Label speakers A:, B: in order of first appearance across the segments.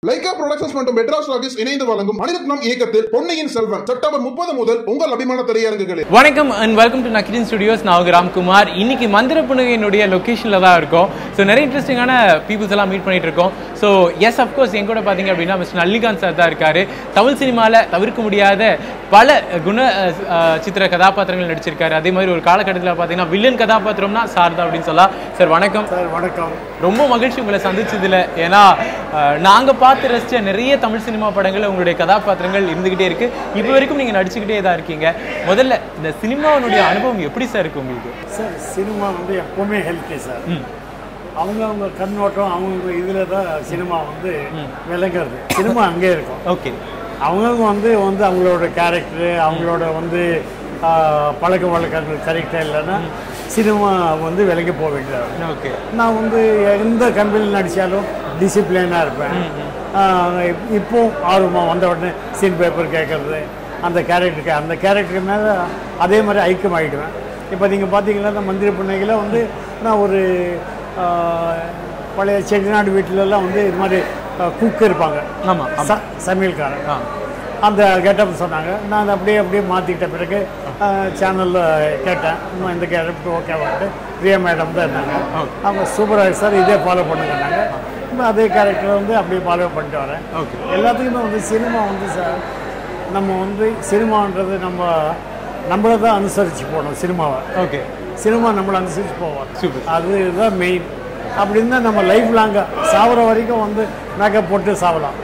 A: Lyca productions மற்றும் மெட்ராஸ் லாகிஸ் இணைந்து வழங்கும் மணிரத்னம் இயக்கத்தில் பொன்னியின் செல்வன் செப்டம்பர் முப்பது முதல் உங்கள் அபிமான திரையரங்குகளில்
B: வணக்கம் அண்ட் வெல்கம் டு நக்கிரின் ஸ்டுடியோஸ் நான் உங்க ராம்குமார் இன்னைக்கு மந்திர புனகையினுடைய லொக்கேஷனில் தான் இருக்கோம் ஸோ நிறைய இன்ட்ரெஸ்டிங்கான பீப்புள்ஸ் எல்லாம் மீட் பண்ணிட்டு இருக்கோம் ஸோ எஸ் அஃப்கோர்ஸ் என் கூட பார்த்தீங்க அப்படின்னா மிஸ்டர் நல்லிகாந்த் சார் தான் இருக்காரு தமிழ் சினிமாவில் தவிர்க்க முடியாத பல குண அஹ், அஹ், சித்திர கதாபாத்திரங்கள் நடிச்சிருக்காரு அதே மாதிரி ஒரு காலகட்டத்தில் பார்த்தீங்கன்னா வில்லன் கதாபாத்திரம்னா சார் தான் அப்படின்னு சொல்லலாம் சார் வணக்கம்
C: சார் வணக்கம்
B: ரொம்ப மகிழ்ச்சி உங்களை சந்திச்சதுல ஏன்னா அஹ், நாங்க பார்த்து ரசிச்ச நிறைய தமிழ் சினிமா படங்கள்ல உங்களுடைய கதாபாத்திரங்கள் இருந்துகிட்டே இருக்கு இப்போ வரைக்கும் நீங்க நடிச்சுக்கிட்டே தான் இருக்கீங்க முதல்ல இந்த சினிமாவினுடைய அனுபவம் எப்படி சார் இருக்கு உங்களுக்கு
C: சார் சினிமா வந்து எப்போவுமே ஹெல்த்தி சார் அவங்க அவங்க கண்ணோட்டம் அவங்க இதில் தான் சினிமா வந்து விளங்குறது சினிமா அங்கே இருக்கும்
B: ஓகே
C: அவங்கவுங்க வந்து வந்து அவங்களோட கேரக்டரு அவங்களோட வந்து ஆ, பழக்க வழக்கங்கள் கரெக்டாக இல்லைன்னா சினிமா வந்து விலகி போக வேண்டியது
B: ஓகே
C: நான் வந்து எந்த கம்பெனியில் நடித்தாலும் டிசிப்ளினாக இருப்பேன் ஆ, இப்- இப்போ ஆர்வமாக வந்த உடனே சீன் பேப்பர் கேட்குறது அந்த கேரக்டருக்கு அந்த கேரக்டருக்கு மேலே அதே மாதிரி ஐக்கியம் ஆகிடுவேன் இப்போ நீங்கள் பார்த்தீங்கன்னா இந்த மந்திரி பிள்ளைகளை வந்து நான் ஒரு ஆ, பழைய செட்டிநாடு வீட்டிலலாம் வந்து இது மாதிரி குக் இருப்பாங்க
B: ஆமா ஆமா
C: ச சமையல்காரன்
B: ஆ
C: அந்த கெட்டப் சொன்னாங்க நான் அதை அப்படியே அப்படியே மாற்றிக்கிட்ட பிறகு சேனலில் கேட்டேன் இன்னும் இந்த கேரக்டர் ஓகே வந்துட்டு பிரியா மேடம் தான் இருந்தாங்க அவங்க சூப்பராக சார் இதே ஃபாலோ பண்ணுங்கன்னாங்க இன்னும் அதே கேரக்டர் வந்து அப்படியே ஃபாலோ பண்ணிட்டு வரேன்
B: ஓகே
C: எல்லாத்துக்குமே வந்து சினிமா வந்து சார் நம்ம வந்து சினிமான்றது நம்ம நம்மளை தான் அனுசரித்து போகணும் சினிமாவை
B: ஓகே
C: சினிமா நம்மளை அனுசரித்து போவோம்
B: சூப்பர்
C: அதுதான் மெயின் அப்படின்னு தான் நம்ம லைஃப் லாங்காக சாவர வரைக்கும் வந்து மேக்கப் போட்டு சாவலாம்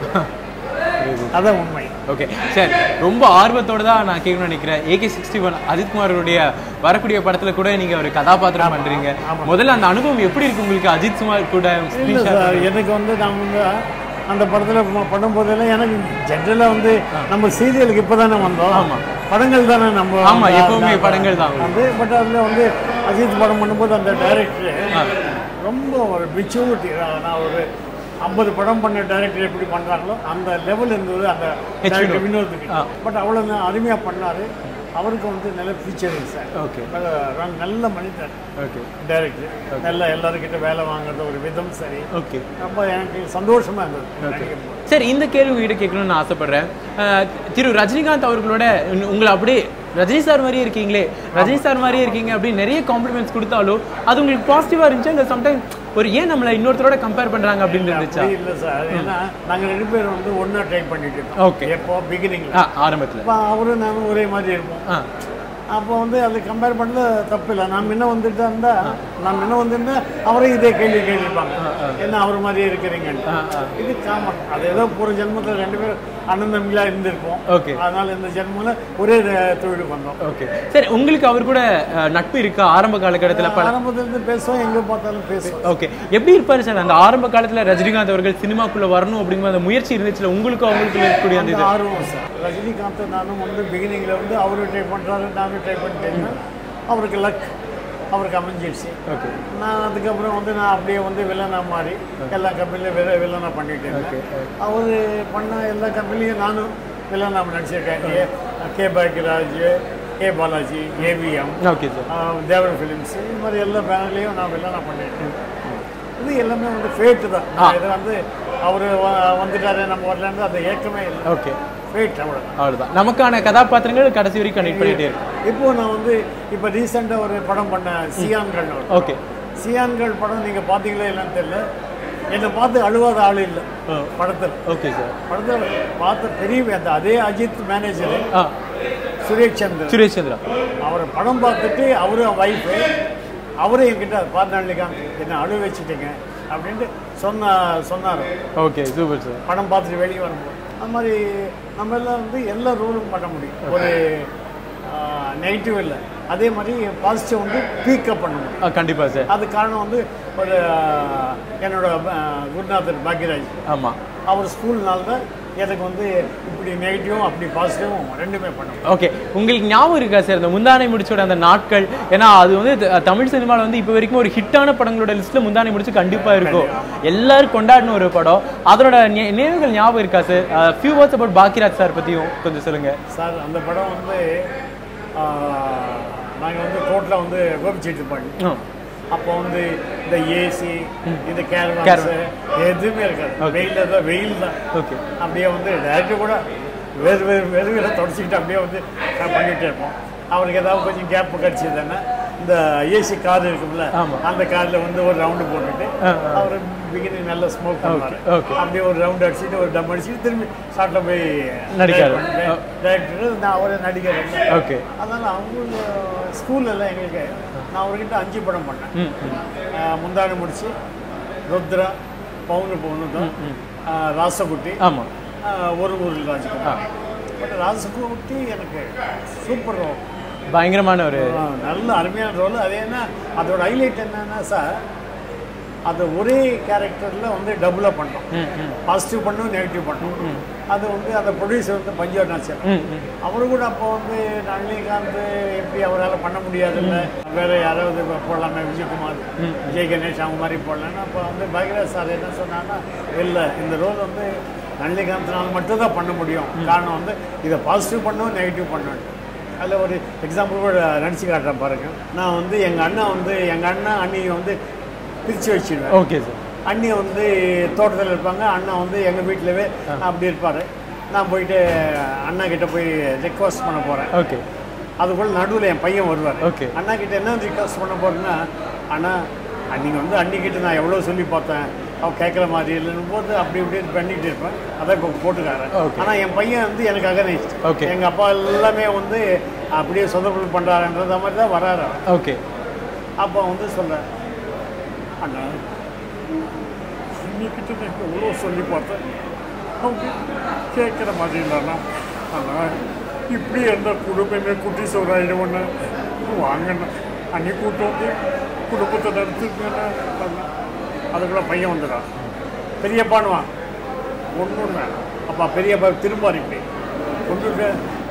C: அதான் உண்மை
B: ஓகே சார் ரொம்ப ஆர்வத்தோட தான் நான் கேட்கணும்னு நினைக்கிறேன் ஏகே சிக்ஸ்டி ஒன் அஜித்குமாரோடைய வரக்கூடிய படத்துல கூட நீங்க ஒரு கதாபாத்திரம் பண்றீங்க முதல்ல அந்த அனுபவம் எப்படி இருக்கு உங்களுக்கு அஜித் குமார் கூட
C: இல்லை சார் எனக்கு வந்து நான் வந்து அந்த படத்தில் பண்ணும்போதெல்லாம் எனக்கு ஜென்ரலாக வந்து நம்ம சீரியலுக்கு இப்போ தானே வந்தோம்
B: ஆமா.
C: படங்கள் தானே நம்ம
B: ஆமா,
C: அந்த-
B: எப்பவுமே
C: அந்த-
B: படங்கள் தான்.
C: வந்து பட் அதில் வந்து அஜித் படம் பண்ணும்போது அந்த டைரக்டர் ரொம்ப ஒரு மெச்சூரிட்டி நான் ஒரு ஐம்பது படம் பண்ண டைரக்டர் எப்படி பண்ணுறாங்களோ அந்த லெவல் இருந்தது அந்த டைரக்டர் வினோத்துக்கு
B: ஆ.
C: பட் அவ்வளோ அருமையாக பண்ணார் அவருக்கு வந்து நல்ல ஃபியூச்சர் சார்
B: ஓகே
C: நல்ல- நல்ல மனிதர்
B: ஓகே
C: டைரக்டர் நல்ல எல்லாருக்கிட்ட வேலை வாங்குறது ஒரு விதம் சரி
B: ஓகே
C: ரொம்ப எனக்கு சந்தோஷமா இருந்தது நடிக்கும் போது.
B: சரி இந்த கேள்வி உங்ககிட்ட கேட்கணும்னு நான் ஆசைப்படுறேன் அஹ், திரு ரஜினிகாந்த் அவர்களோட உங்க- உங்களை அப்படியே ரஜினி சார் மாதிரியே இருக்கீங்களே ரஜினி சார் மாதிரியே இருக்கீங்க அப்படின்னு நிறைய காம்ப்ளிமெண்ட்ஸ் கொடுத்தாலும் அது உங்களுக்கு பாசிட்டிவா இருந்துச்சா இல்லை சம்டைம் ஒரு ஏன் நம்மளை இன்னொருத்தரோட கம்பேர் பண்றாங்க அப்படின்னு இருந்துச்சா
C: அப்படி இல்லை சார் ஏன்னா நாங்க ரெண்டு பேரும் வந்து ஒண்ணா ட்ரை பண்ணிட்டு இருக்கோம்
B: Okay.
C: எப்போ பிகினிங்ல
B: ஆ ஆரம்பத்துல
C: அப்போ அவரும் நானும் ஒரே மாதிரி இருப்போம்
B: ஆ
C: அப்போ வந்து அது கம்பேர் பண்ணல தப்பு இல்லை நான் முன்ன வந்துட்டு இருந்தா நான் முன்ன வந்திருந்தா அவரையும் இதே கேள்வி கேள்விப்பாங்க என்ன அவர் மாதிரியே இருக்கிறீங்கன்னு
B: ஆ, ஆ.
C: இது காமன் அது ஏதோ ஒரு ஜென்மத்தில் ரெண்டு பேரும் அண்ணன் தம்பிலாம் இருந்திருப்போம்
B: Okay.
C: அதனால இந்த ஜென்மத்தில் ஒரே தொழிலுக்கு வந்தோம்
B: ஓகே சரி உங்களுக்கு அவர் கூட அஹ், நட்பு இருக்கா ஆரம்ப காலகட்டத்துல பல
C: ஆரம்பத்துல இருந்து பேசுவோம் எங்க பார்த்தாலும் பேசுவோம்
B: ஓகே எப்படி இருப்பாரு சார் அந்த ஆரம்ப காலத்துல ரஜினிகாந்த் அவர்கள் சினிமாக்குள்ள வரணும் அப்படிங்கிற அந்த முயற்சி இருந்துச்சுல உங்களுக்கும் அவங்களுக்கும் இருக்கக்கூடிய அந்த
C: அந்த
B: இது
C: ஆர்வம் சார் ரஜினிகாந்த் நானும் வந்து பிகினிங்கில் வந்து அவரும் ட்ரை பண்ணுறாரு நானும் ட்ரை பண்ணிட்டேன்னா அவருக்கு லக் அவருக்கு அமைஞ்சிடுச்சு
B: ஓகே
C: நான் அதுக்கப்புறம் வந்து நான் அப்படியே வந்து வில்லனா மாறி எல்லா கம்பெனிலையும் வில வில்லனா பண்ணிட்டு இருந்தேன் அவர் பண்ண எல்லா கம்பெனிலையும் நானும் வில்லனா நடிச்சிருக்கேன் A K Bhagyaraj K Balaji AVM
B: okay sir
C: Devar films இது மாதிரி எல்லா பேனர்லேயும் நான் வில்லனா பண்ணியிருக்கேன் இது எல்லாமே வந்து ஃபேட்டு தான் நான் இது வந்து அவர் வந்துட்டாரு நம்ம வரலன்னு அந்த ஏக்கமே இல்லை
B: ஓகே
C: ஃபேட் அவ்வளோதான்
B: அவ்வளவுதான் நமக்கான கதாபாத்திரங்கள் கடைசி வரைக்கும் கனெக்ட் பண்ணிட்டே இருக்கு
C: இப்போ நான் வந்து இப்போ ரீசெண்டாக ஒரு படம் பண்ணேன் சியான்கள்
B: ஓகே
C: சியான்கள் படம் நீங்கள் பார்த்தீங்களா இல்லைன்னு தெரியல என்னை பார்த்து அழுவாத ஆள் இல்லை
B: ஆ.
C: படத்தில்
B: ஓகே சார்
C: படத்தில் பார்த்த பெரிய அந்த அதே அஜித் மேனேஜர்
B: ஆ
C: சுரேஷ் சந்திரன்
B: சுரேஷ் சந்திரா
C: அவர் படம் பார்த்துட்டு அவரு ஒய்ஃபு அவரும் என்கிட்ட பார்த்தாண்டிக்காங்க என்ன அழுவ வச்சுட்டீங்க அப்படின்ட்டு சொன்ன சொன்னார்
B: ஓகே சூப்பர் சார்
C: படம் பார்த்துட்டு வெளியே வரும்போது அது மாதிரி நம்ம எல்லாம் வந்து எல்லா ரோலும் பண்ண முடியும் ஒரு நெகட்டிவ் இல்லை அதே மாதிரி பாசிட்டிவ் வந்து பீக்கப் பண்ண முடியும்
B: ஆ கண்டிப்பா சார்
C: அது காரணம் வந்து ஒரு ஆஹ், என்னோட ஆஹ், குருநாதர் பாக்யராஜ்
B: ஆமா
C: அவர் ஸ்கூல்னால தான் எனக்கு வந்து இப்படி நெகட்டிவும் அப்படி பாசிட்டிவும் ரெண்டுமே பண்ண முடியும்
B: ஓகே உங்களுக்கு ஞாபகம் இருக்கா சார் இந்த முந்தானை முடிச்சோட அந்த நாட்கள் ஏன்னா அது வந்து த- தமிழ் சினிமாவில் வந்து இப்போ வரைக்கும் ஒரு ஹிட்டான படங்களோட லிஸ்ட்ல முந்தானை முடிச்சு கண்டிப்பா இருக்கும் எல்லாரும் கொண்டாடின ஒரு படம் அதனோட நி- நினைவுகள் ஞாபகம் இருக்கா sir few words about Bhagyaraj sir பத்தியும் கொஞ்சம் சொல்லுங்க
C: சார் அந்த படம் வந்து நாங்கள் வந்து கோர்ட்டில் வந்து கோபிச்செட்டி பண்ணி
B: ம்.
C: அப்போ வந்து இந்த ஏசி இந்த கேரவான்ஸ்
B: Caravan.
C: எதுவுமே இருக்காது
B: Okay.
C: வெயில் தான் வெயில் தான்
B: ஓகே
C: அப்படியே வந்து டேரக்டர் கூட வேறு வேறு வெறு வேறு தொடச்சிக்கிட்டு அப்படியே வந்து பண்ணிகிட்டே இருப்போம் அவருக்கு ஏதாவது கொஞ்சம் கேப் கிடச்சிதுன்னா இந்த ஏசி கார் இருக்கும்ல
B: ஆமா.
C: அந்த காரில் வந்து ஒரு ரவுண்டு போட்டுட்டு
B: ஆ, ஆ.
C: அவர் பிகினிங் நல்லா ஸ்மோக் பண்ணுவார்
B: okay.
C: அப்படியே ஒரு ரவுண்ட் அடிச்சுட்டு ஒரு டம் அடிச்சுட்டு திரும்பி ஷார்ட்டில் போய்
B: நடிக்காரு.
C: டேரக்டர் நான் அவரே நடிகர்
B: ஓகே
C: அதனால் அவங்க ஸ்கூல்ல எல்லாம் எங்களுக்கு நான் அவர்கிட்ட அஞ்சு படம் பண்ணேன்
B: ம் ம்
C: ஆஹ் முந்தானை முடிச்சு ருத்ரா பவுனு பவுனு தான் ஆஹ் ராசகுட்டி
B: ஆமாம்
C: ஆஹ் ஒரு ஊரில் ராஜகுமார் பட் ராசகுட்டி எனக்கு சூப்பர் ரோல்
B: பயங்கரமான ஒரு
C: நல்ல அருமையான ரோல் அது என்ன அதோட ஹைலைட் என்னன்னா சார் அது ஒரே கேரக்டரில் வந்து டபுளாக பண்ணோம்
B: ம் ம்
C: பாசிட்டிவ் பண்ணும் நெகட்டிவ் பண்ணும் அது வந்து அந்த ப்ரொடியூசர் வந்து பஞ்சாப் நாச்சர்
B: ம் ம்
C: அவரு கூட அப்போ வந்து ரஜினிகாந்த் எப்படி அவரால் பண்ண முடியாதுல்ல வேற யாராவது இப்ப போடலாமே விஜயகுமார் விஜய் கணேஷ் அவங்க மாதிரி போடலான்னு அப்போ வந்து பாக்யராஜ் சார் என்ன சொன்னாங்கன்னா இல்லை இந்த ரோல் வந்து ரஜினிகாந்த்னால மட்டும்தான் பண்ண முடியும் காரணம் வந்து இதை பாசிட்டிவ் பண்ணும் நெகட்டிவ் பண்ணணும் அதில் ஒரு எக்ஸாம்பிள் கூட நடிச்சு காட்டுறேன் பாருங்க நான் வந்து எங்கள் அண்ணன் வந்து எங்கள் அண்ணன் அண்ணியை வந்து பிரித்து வச்சிடுவேன்
B: ஓகே சார்
C: அண்ணி வந்து தோட்டத்தில் இருப்பாங்க அண்ணன் வந்து எங்கள் வீட்டிலவே அப்படி இருப்பார் நான் போயிட்டு அண்ணா கிட்ட போய் ரெக்வஸ்ட் பண்ண போகிறேன்
B: ஓகே
C: அதுக்குள்ள நடுவில் என் பையன் வருவார்
B: Okay.
C: அண்ணா கிட்ட என்ன ரிக்வஸ்ட் பண்ண போகிறேன்னா அண்ணா நீங்கள் வந்து அன்னிக்கிட்ட நான் எவ்வளோ சொல்லி பார்த்தேன் அவன் கேட்குற மாதிரி இல்லைன்னு போது அப்படி இப்படி பண்ணிட்டு இருப்பேன் அதான் இப்போ போட்டுக்காரன்
B: Okay.
C: ஆனால் என் பையன் வந்து எனக்கு அகனைஸ்ட்
B: Okay.
C: எங்கள் அப்பா எல்லாமே வந்து அப்படியே சொதப்பல் பண்ணுறாருன்றத மாதிரி தான் வராரு அவன்.
B: ஓகே
C: அப்போ வந்து சொல்கிறேன் அண்ணா இன்னைக்கிட்ட நான் எவ்வளோ சொல்லி பார்த்தேன் அவங்க கேட்குற மாதிரி இல்லைண்ணா அண்ணா இப்படி எந்த குடும்பமே குட்டி சோறாயிடுவோண்ணா வாங்கண்ணா அன்னி கூட்டு வந்து குடும்பத்தை நடத்துக்கண்ணா அண்ணா அதுக்குள்ள பையன் வந்துடான் பெரியப்பானுவான் ஒன்றும் வேணாம் அப்பா பெரியப்பா திரும்ப இப்படி கொண்டுட்டு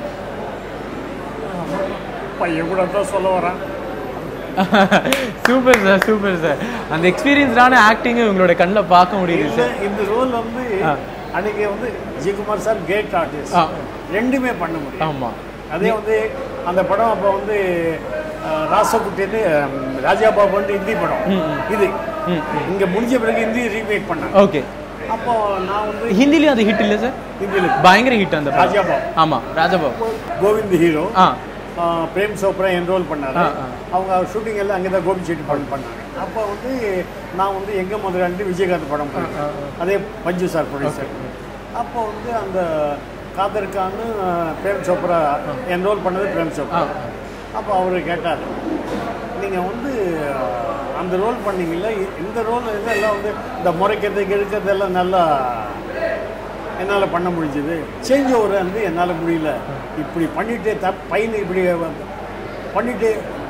C: பையன் கூட தான் சொல்ல வரான்
B: சூப்பர் சார் சூப்பர் சார் அந்த எக்ஸ்பீரியன்ஸ்டான ஆக்டிங் உங்களோட கண்ணில் பார்க்க முடியுது
C: இல்ல,
B: சார்
C: இந்த ரோல் வந்து
B: ஆ.
C: அன்னைக்கு வந்து ஜெயக்குமார் சார் கிரேட் ஆர்டிஸ்ட்
B: ஆ.
C: ரெண்டுமே பண்ண முடியும்
B: ஆமாம்
C: அதே வந்து அந்த படம் அப்போ வந்து அஹ், ராசகுட்டின்னு அஹ், ராஜா பாபு வந்து ஹிந்தி படம் இது
B: ம்
C: இங்க முடிஞ்ச பிறகு ஹிந்தி ரீமேக் பண்ணாங்க
B: ஓகே
C: அப்போ நான் வந்து
B: ஹிந்திலையும் அது ஹிட் இல்லை சார்
C: ஹிந்தியில்
B: பயங்கர ஹிட் அந்த படம்.
C: ராஜா பாபு
B: ஆமாம் ராஜாபாபு
C: கோவிந்த் ஹீரோ
B: ஆ
C: ஆஹ் பிரேம் சோப்ரா என்ரோல் பண்ணாரு
B: ஆ, ஆ.
C: அவங்க ஷூட்டிங் எல்லாம் அங்கே தான் கோபி செட்டி படம் பண்ணாங்க அப்போ வந்து நான் வந்து எங்க முதலாண்டு விஜயகாந்த் படம் பண்ணேன் அதே பஞ்சு சார் ப்ரொடியூசர் அப்போ வந்து அந்த காதருக்கான்னு பிரேம் சோப்ரா என்ரோல் பண்ணது பிரேம் சோப்ரா
B: ஆ.
C: அப்போ அவர் கேட்டார் நீங்கள் வந்து ஆஹ், அந்த ரோல் பண்ணீங்கல்ல இ- இந்த ரோல் இதெல்லாம் வந்து இந்த முறைக்கிறது கிழக்கிறதெல்லாம் நல்லா என்னால் பண்ண முடிஞ்சது சேஞ்ச் ஓவர் வந்து என்னால் முடியல இப்படி பண்ணிட்டு த பையனை இப்படி வந்து பண்ணிட்டு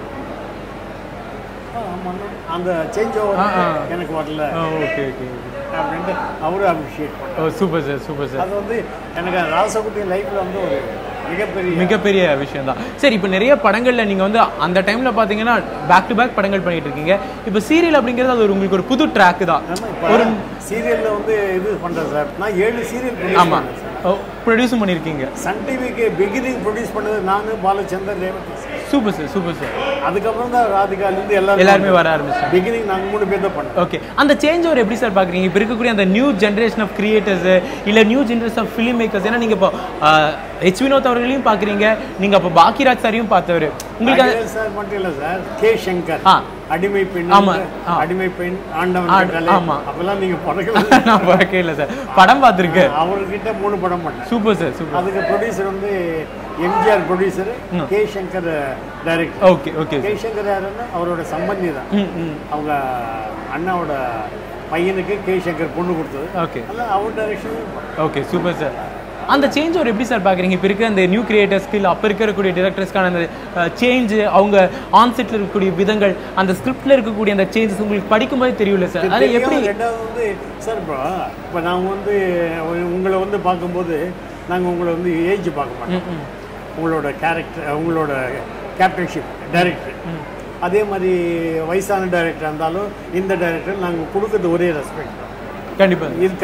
C: ஆ, ஆமாண்ணா. அந்த சேஞ்ச்
B: ஆ,
C: ஓவர்
B: ஆ.
C: எனக்கு வரல
B: ஓகே ஓகே
C: அப்படின்ட்டு அவரும் அப்ரிஷியேட் பண்ணார்
B: ஓ சூப்பர் சார் சூப்பர் சார்
C: அது வந்து எனக்கு ராசகுட்டி லைஃப்பில் வந்து ஒரு மிகப்பெரிய
B: மிகப்பெரிய விஷயம் தான் சரி இப்போ நிறைய படங்கள்ல நீங்க வந்து அந்த டைம்ல பாத்தீங்கன்னா பேக் டு பேக் படங்கள் பண்ணிட்டு இருக்கீங்க இப்போ சீரியல் அப்படிங்கிறது அது ஒரு உங்களுக்கு ஒரு புது ட்ராக் தான்
C: ஆமா, இப்போ சீரியலில் வந்து இது பண்ணுறேன் சார் நான் ஏழு சீரியல்
B: ஆமா ப்ரொடியூஸும் பண்ணியிருக்கீங்க
C: சன் டிவிக்கு பிகினிங் ப்ரொடியூஸ் பண்ணது நான் Balachander Revathi sir.
B: Super sir super sir
C: அதுக்கப்புறம் தான் ராதிகாலேருந்து எல்லாரும்
B: எல்லாருமே வர ஆரம்பிச்சாங்க
C: பிகினிங் நாங்கள் மூணு பேர் தான் பண்ணோம்
B: ஓகே அந்த சேஞ்ச் ஓவர் எப்படி சார் பார்க்குறீங்க இப்போ இருக்கக்கூடிய அந்த நியூ ஜென்ரேஷன் ஆஃப் கிரியேட்டர்ஸ் இல்லை new generation of film makers ஏன்னா நீங்கள் இப்போ ஹெச் வினோத் அவர்களையும் பார்க்குறீங்க நீங்கள் அப்போ பாக்கியராஜ் சாரையும் பார்த்தவர் உங்களுக்கு அது-
C: ராஜேஷ் சார் மட்டும் இல்லை சார் கே சங்கர்
B: ஆ.
C: அடிமை பெண்
B: ஆமா, ஆ.
C: அடிமை பெண் ஆண்டவன்
B: ஆ,
C: கட்டளை.
B: ஆமா.
C: அப்பெல்லாம் நீங்க படங்கள்
B: நான் பார்க்கவே இல்லை சார் படம் பார்த்துருக்கேன்
C: அவர்கிட்ட மூணு படம் பண்ணேன்
B: சூப்பர் சார் சூப்பர்
C: அதுக்கு ப்ரொடியூசர் வந்து எம்ஜிஆர் ப்ரொடியூசர்
B: ம்.
C: K Shankar director
B: okay okay
C: K Shankar யாருன்னா அவரோட சம்பந்தி தான்
B: ம் ம்
C: அவங்க அண்ணாவோட பையனுக்கு கே சங்கர் பொண்ணு கொடுத்தது
B: ஓகே
C: அதெல்லாம் அவர் டைரக்ஷன்
B: ஓகே சூப்பர் சார் அந்த சேஞ்ச் ஒரு எப்படி சார் பார்க்குறீங்க இப்போ இருக்க அந்த நியூ கிரியேட்டர் ஸ்கில் அப்போ இருக்கக்கூடிய டிரெக்டர்ஸ்க்கான அந்த சேஞ்சு அவங்க ஆன் செட்டில் இருக்கக்கூடிய விதங்கள் அந்த ஸ்கிரிப்டில் இருக்கக்கூடிய அந்த சேஞ்சஸ் உங்களுக்கு படிக்கும்போது தெரியல சார் அது எப்படி
C: ரெண்டாவது வந்து சார் இப்போ இப்போ நாங்கள் வந்து உங்களை வந்து பார்க்கும்போது நாங்கள் உங்களை வந்து ஏஜ் பார்க்க மாட்டோம்
B: ம், ம்.
C: உங்களோட கேரக்டர் உங்களோட கேப்டன்ஷிப் டைரக்டர் அதே மாதிரி வயசான டைரக்டர் இருந்தாலும் இந்த டைரக்டர் நாங்கள் கொடுக்கறது ஒரே ரெஸ்பெக்ட்
B: கண்டிப்பாக
C: இருக்காது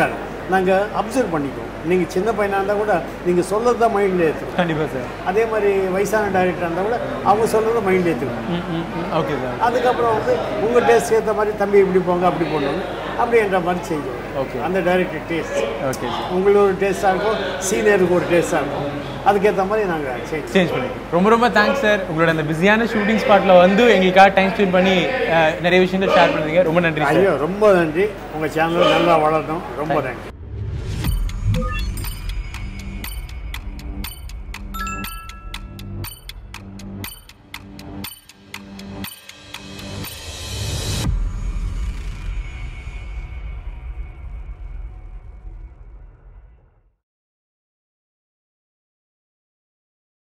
C: நாங்கள் அப்சர்வ் பண்ணிக்குவோம் நீங்கள் சின்ன பையனாக இருந்தால் கூட நீங்கள் சொல்கிறது தான் மைண்டில் ஏற்றுக்கும்
B: கண்டிப்பாக சார்
C: அதே மாதிரி வயசான டைரக்டராக இருந்தால் கூட அவங்க சொல்கிறத மைண்டில் ஏற்றுக்கும்
B: ம் ம் ஓகே சார்
C: அதுக்கப்புறம் வந்து உங்கள் டேஸ்ட் ஏற்ற மாதிரி தம்பி இப்படி போங்க அப்படி போகணும் அப்படி என்ற மாதிரி செய்வோம்
B: Okay.
C: அந்த டைரக்டர் டேஸ்ட்
B: ஓகே சார்
C: உங்களுக்கு ஒரு டேஸ்ட்டாக இருக்கும் சீனியருக்கு ஒரு டேஸ்ட்டாக இருக்கும் அதுக்கேற்ற மாதிரி நாங்கள் சேஞ்ச்
B: சேஞ்ச் பண்ணிக்கலாம் ரொம்ப ரொம்ப தேங்க்ஸ் சார் உங்களோட அந்த பிஸியான ஷூட்டிங் ஸ்பாட்டில் வந்து எங்களுக்காக டைம் ஸ்பெண்ட் பண்ணி அஹ், நிறைய விஷயங்கள் ஷேர் பண்ணுறீங்க ரொம்ப நன்றி சார்
C: ஐயோ ரொம்ப நன்றி உங்கள் சேனல் நல்லா வளரணும் ரொம்ப நன்றி